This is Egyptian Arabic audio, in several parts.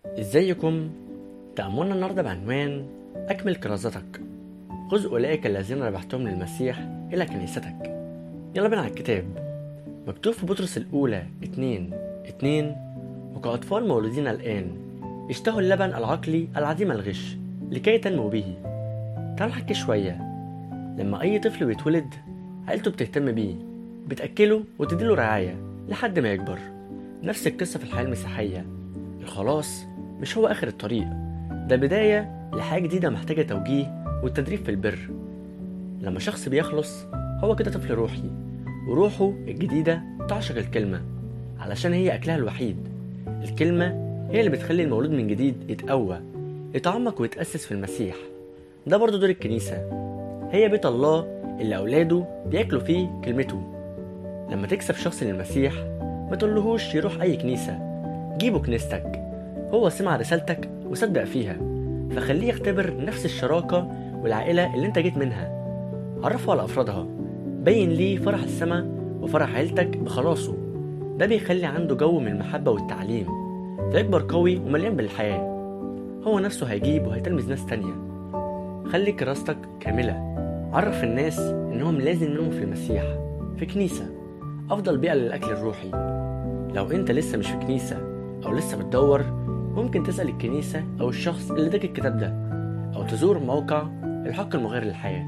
ازيكم تأملنا النهارده بعنوان أكمل كرازتك خذ أولئك الذين ربحتهم للمسيح إلى كنيستك يلا بينا على الكتاب مكتوب في بطرس الأولى اتنين اتنين وكأطفال مولودين الآن اشتهوا اللبن العقلي العديم الغش لكي تنمو به تعالوا نحكي شوية لما أي طفل بيتولد عيلته بتهتم بيه بتأكله وتديله رعاية لحد ما يكبر نفس القصة في الحياة المسيحية الخلاص مش هو آخر الطريق ده بداية لحياة جديدة محتاجة توجيه والتدريب في البر لما شخص بيخلص هو كده طفل روحي وروحه الجديدة تعشق الكلمة علشان هي أكلها الوحيد الكلمة هي اللي بتخلي المولود من جديد يتقوى يتعمق ويتأسس في المسيح ده برضه دور الكنيسة هي بيت الله اللي أولاده بياكلوا فيه كلمته لما تكسب شخص للمسيح ما تقولهوش يروح أي كنيسة جيبه كنيستك هو سمع رسالتك وصدق فيها فخليه يختبر نفس الشراكة والعائلة اللي انت جيت منها عرفه على أفرادها بين ليه فرح السما وفرح عيلتك بخلاصه ده بيخلي عنده جو من المحبة والتعليم فيكبر قوي ومليان بالحياة هو نفسه هيجيب وهيتلمذ ناس تانية خلي كراستك كاملة عرف الناس إنهم لازم ينموا في المسيح في كنيسة أفضل بيئة للأكل الروحي لو أنت لسه مش في كنيسة أو لسه بتدور ممكن تسأل الكنيسة أو الشخص اللي اداك الكتاب ده أو تزور موقع الحق المغير للحياة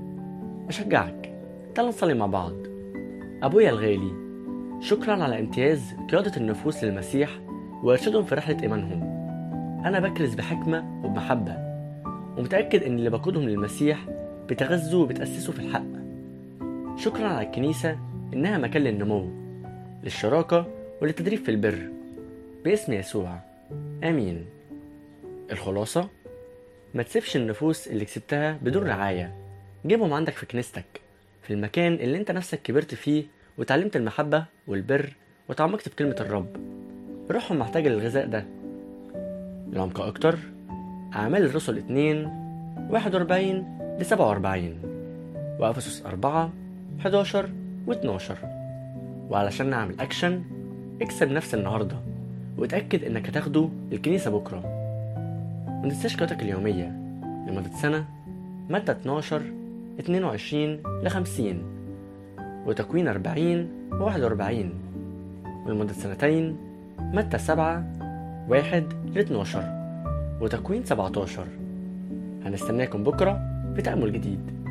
أشجعك تعال نصلي مع بعض أبويا الغالي شكرا على امتياز قيادة النفوس للمسيح وإرشادهم في رحلة إيمانهم أنا بكرز بحكمة وبمحبة ومتأكد إن اللي بقودهم للمسيح بتغذوا وبتأسسوا في الحق شكرا على الكنيسة إنها مكان للنمو للشراكة وللتدريب في البر باسم يسوع آمين الخلاصة ما تسيبش النفوس اللي كسبتها بدون رعاية جيبهم عندك في كنيستك في المكان اللي انت نفسك كبرت فيه وتعلمت المحبة والبر وتعمقت في كلمة الرب روحهم محتاجة للغذاء ده لعمق أكتر أعمال الرسل 2 41 ل 47 وأفسس 4 11 و 12 وعلشان نعمل أكشن اكسب نفس النهارده وتأكد إنك هتاخده الكنيسة بكرة متنساش قراءتك اليومية لمدة سنة مادة 12 22 ل 50 وتكوين 40 و 41 ولمدة سنتين مادة 7 1 ل 12 وتكوين 17 هنستناكم بكرة في تأمل جديد